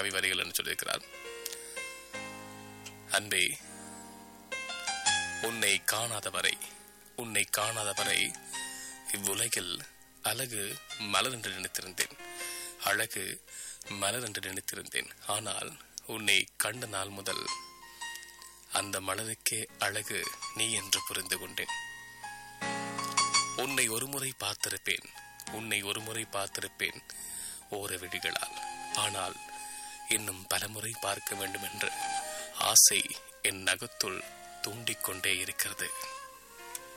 கவி வரிகள் என்று சொல்லியிருக்கிறார் அன்பே உன்னை காணாதவரை உன்னை காணாதவரை இவ்வுலகில் அழகு மலர் என்று நினைத்திருந்தேன் அழகு மலர் என்று நினைத்திருந்தேன் ஆனால் உன்னை கண்ட நாள் முதல் அந்த மலருக்கே அழகு நீ என்று புரிந்து கொண்டேன் உன்னை ஒருமுறை பார்த்திருப்பேன் உன்னை ஒருமுறை பார்த்திருப்பேன் ஓர விழிகளால் ஆனால் இன்னும் பலமுறை பார்க்க வேண்டும் என்று ஆசை என் நகத்துள் தூண்டிக்கொண்டே இருக்கிறது